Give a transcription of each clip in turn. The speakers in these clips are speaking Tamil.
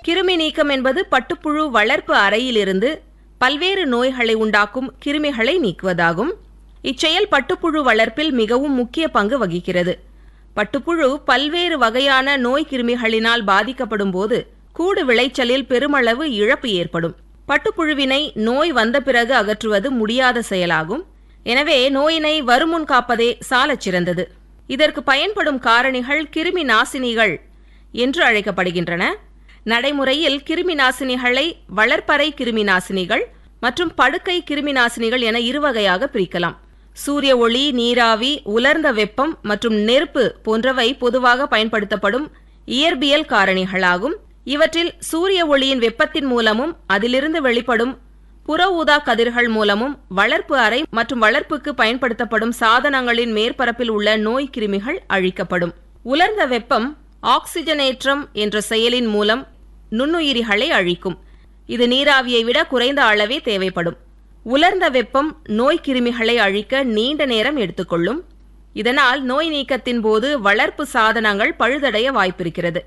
கிருமி நீக்கம் என்பது பட்டுப்புழு வளர்ப்பு அறையிலிருந்து பல்வேறு நோய்களை உண்டாக்கும் கிருமிகளை நீக்குவதாகும் இச்செயல் பட்டுப்புழு வளர்ப்பில் மிகவும் முக்கிய பங்கு வகிக்கிறது பட்டுப்புழு பல்வேறு வகையான நோய் கிருமிகளினால் பாதிக்கப்படும் போது கூடு விளைச்சலில் பெருமளவு இழப்பு ஏற்படும் பட்டுப்புழுவினை நோய் வந்த பிறகு அகற்றுவது முடியாத செயலாகும் எனவே நோயினை வருமுன் காப்பதே சாலச் சிறந்தது இதற்கு பயன்படும் காரணிகள் கிருமி நாசினிகள் என்று அழைக்கப்படுகின்றன நடைமுறையில் கிருமி நாசினிகளை வளர்ப்பறை கிருமி நாசினிகள் மற்றும் படுக்கை கிருமி நாசினிகள் என இரு வகையாக பிரிக்கலாம் சூரிய ஒளி நீராவி உலர்ந்த வெப்பம் மற்றும் நெருப்பு போன்றவை பொதுவாக பயன்படுத்தப்படும் இயற்பியல் காரணிகளாகும் இவற்றில் சூரிய ஒளியின் வெப்பத்தின் மூலமும் அதிலிருந்து வெளிப்படும் புற ஊதா கதிர்கள் மூலமும் வளர்ப்பு அறை மற்றும் வளர்ப்புக்கு பயன்படுத்தப்படும் சாதனங்களின் மேற்பரப்பில் உள்ள நோய் கிருமிகள் அழிக்கப்படும் உலர்ந்த வெப்பம் ஆக்சிஜனேற்றம் என்ற செயலின் மூலம் நுண்ணுயிரிகளை அழிக்கும் இது நீராவியை விட குறைந்த அளவே தேவைப்படும் உலர்ந்த வெப்பம் நோய் கிருமிகளை அழிக்க நீண்ட நேரம் எடுத்துக்கொள்ளும் இதனால் நோய் நீக்கத்தின் போது வளர்ப்பு சாதனங்கள் பழுதடைய வாய்ப்பிருக்கிறது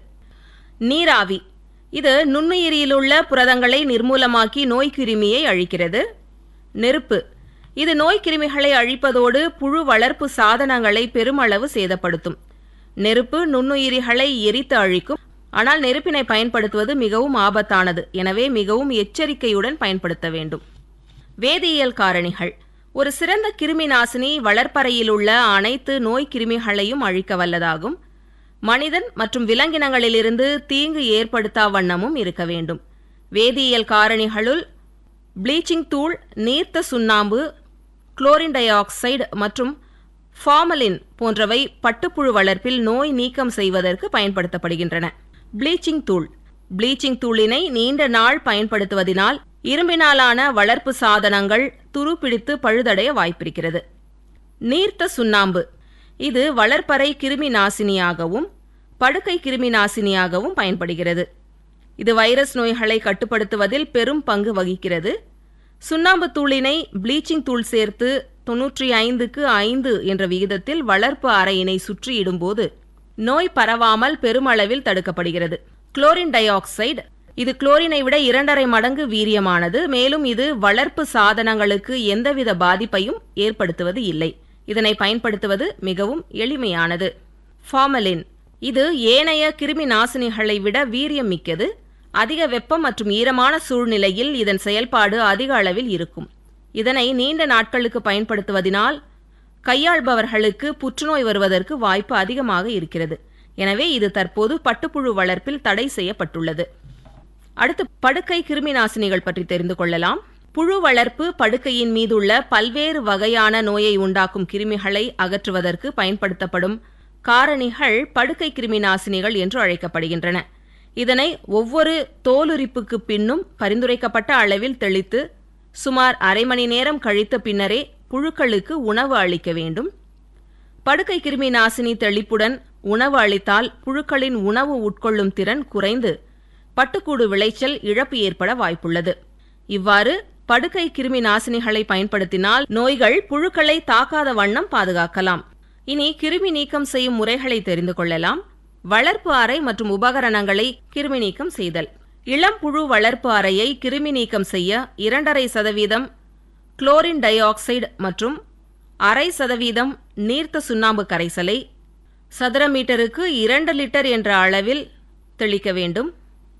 நீராவி இது நுண்ணுயிரியிலுள்ள புரதங்களை நிர்மூலமாக்கி நோய் கிருமியை அழிக்கிறது நெருப்பு இது நோய் கிருமிகளை அழிப்பதோடு புழு வளர்ப்பு சாதனங்களை பெருமளவு சேதப்படுத்தும் நெருப்பு நுண்ணுயிரிகளை எரித்து அழிக்கும் ஆனால் நெருப்பினை பயன்படுத்துவது மிகவும் ஆபத்தானது எனவே மிகவும் எச்சரிக்கையுடன் பயன்படுத்த வேண்டும் வேதியியல் காரணிகள் ஒரு சிறந்த கிருமி நாசினி வளர்ப்பறையில் உள்ள அனைத்து நோய் கிருமிகளையும் அழிக்க வல்லதாகும் மனிதன் மற்றும் விலங்கினங்களிலிருந்து தீங்கு ஏற்படுத்தா வண்ணமும் இருக்க வேண்டும் வேதியியல் காரணிகளுள் ப்ளீச்சிங் தூள் நீர்த்த சுண்ணாம்பு குளோரின் டை ஆக்சைடு மற்றும் ஃபார்மலின் போன்றவை பட்டுப்புழு வளர்ப்பில் நோய் நீக்கம் செய்வதற்கு பயன்படுத்தப்படுகின்றன ப்ளீச்சிங் தூள் ப்ளீச்சிங் தூளினை நீண்ட நாள் பயன்படுத்துவதினால் இரும்பினாலான வளர்ப்பு சாதனங்கள் துருப்பிடித்து பழுதடைய வாய்ப்பிருக்கிறது நீர்த்த சுண்ணாம்பு இது வளர்ப்பறை கிருமி நாசினியாகவும் படுக்கை கிருமி நாசினியாகவும் பயன்படுகிறது இது வைரஸ் நோய்களை கட்டுப்படுத்துவதில் பெரும் பங்கு வகிக்கிறது சுண்ணாம்பு தூளினை ப்ளீச்சிங் தூள் சேர்த்து தொன்னூற்றி ஐந்துக்கு ஐந்து என்ற விகிதத்தில் வளர்ப்பு அறையினை சுற்றி இடும்போது நோய் பரவாமல் பெருமளவில் தடுக்கப்படுகிறது குளோரின் டை ஆக்சைடு இது குளோரினை விட இரண்டரை மடங்கு வீரியமானது மேலும் இது வளர்ப்பு சாதனங்களுக்கு எந்தவித பாதிப்பையும் ஏற்படுத்துவது இல்லை இதனை பயன்படுத்துவது மிகவும் எளிமையானது ஃபார்மலின் இது ஏனைய கிருமி நாசினிகளை விட வீரியம் மிக்கது அதிக வெப்பம் மற்றும் ஈரமான சூழ்நிலையில் இதன் செயல்பாடு அதிக அளவில் இருக்கும் இதனை நீண்ட நாட்களுக்கு பயன்படுத்துவதினால் கையாள்பவர்களுக்கு புற்றுநோய் வருவதற்கு வாய்ப்பு அதிகமாக இருக்கிறது எனவே இது தற்போது பட்டுப்புழு வளர்ப்பில் தடை செய்யப்பட்டுள்ளது அடுத்து படுக்கை கிருமி நாசினிகள் பற்றி தெரிந்து கொள்ளலாம் புழு வளர்ப்பு படுக்கையின் மீதுள்ள பல்வேறு வகையான நோயை உண்டாக்கும் கிருமிகளை அகற்றுவதற்கு பயன்படுத்தப்படும் காரணிகள் படுக்கை கிருமி நாசினிகள் என்று அழைக்கப்படுகின்றன இதனை ஒவ்வொரு தோலுரிப்புக்கு பின்னும் பரிந்துரைக்கப்பட்ட அளவில் தெளித்து சுமார் அரை மணி நேரம் கழித்த பின்னரே புழுக்களுக்கு உணவு அளிக்க வேண்டும் படுக்கை கிருமி நாசினி தெளிப்புடன் உணவு அளித்தால் புழுக்களின் உணவு உட்கொள்ளும் திறன் குறைந்து பட்டுக்கூடு விளைச்சல் இழப்பு ஏற்பட வாய்ப்புள்ளது இவ்வாறு படுக்கை கிருமி நாசினிகளை பயன்படுத்தினால் நோய்கள் புழுக்களை தாக்காத வண்ணம் பாதுகாக்கலாம் இனி கிருமி நீக்கம் செய்யும் முறைகளை தெரிந்து கொள்ளலாம் வளர்ப்பு அறை மற்றும் உபகரணங்களை கிருமி நீக்கம் செய்தல் இளம் புழு வளர்ப்பு அறையை கிருமி நீக்கம் செய்ய இரண்டரை சதவீதம் குளோரின் டை ஆக்சைடு மற்றும் அரை சதவீதம் நீர்த்த சுண்ணாம்பு கரைசலை சதுர மீட்டருக்கு இரண்டு லிட்டர் என்ற அளவில் தெளிக்க வேண்டும்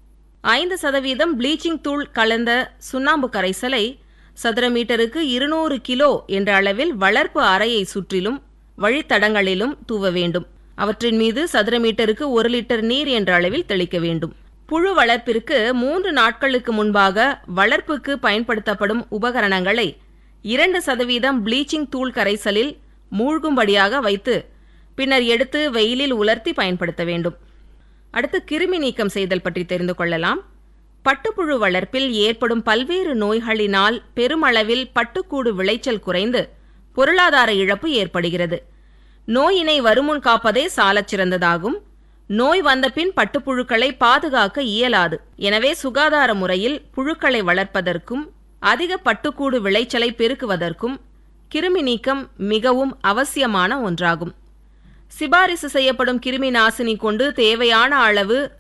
ஐந்து சதவீதம் ப்ளீச்சிங் தூள் கலந்த சுண்ணாம்பு கரைசலை சதுர மீட்டருக்கு இருநூறு கிலோ என்ற அளவில் வளர்ப்பு அறையை சுற்றிலும் வழித்தடங்களிலும் தூவ வேண்டும் அவற்றின் மீது சதுர மீட்டருக்கு ஒரு லிட்டர் நீர் என்ற அளவில் தெளிக்க வேண்டும் புழு வளர்ப்பிற்கு மூன்று நாட்களுக்கு முன்பாக வளர்ப்புக்கு பயன்படுத்தப்படும் உபகரணங்களை இரண்டு சதவீதம் ப்ளீச்சிங் தூள் கரைசலில் மூழ்கும்படியாக வைத்து பின்னர் எடுத்து வெயிலில் உலர்த்தி பயன்படுத்த வேண்டும் அடுத்து கிருமி நீக்கம் செய்தல் பற்றி தெரிந்து கொள்ளலாம் பட்டுப்புழு வளர்ப்பில் ஏற்படும் பல்வேறு நோய்களினால் பெருமளவில் பட்டுக்கூடு விளைச்சல் குறைந்து பொருளாதார இழப்பு ஏற்படுகிறது நோயினை வருமுன் காப்பதே சாலச் சிறந்ததாகும் நோய் வந்தபின் பட்டுப்புழுக்களை பாதுகாக்க இயலாது எனவே சுகாதார முறையில் புழுக்களை வளர்ப்பதற்கும் அதிக பட்டுக்கூடு விளைச்சலை பெருக்குவதற்கும் கிருமி நீக்கம் மிகவும் அவசியமான ஒன்றாகும் சிபாரிசு செய்யப்படும் கிருமி நாசினி கொண்டு தேவையான அளவு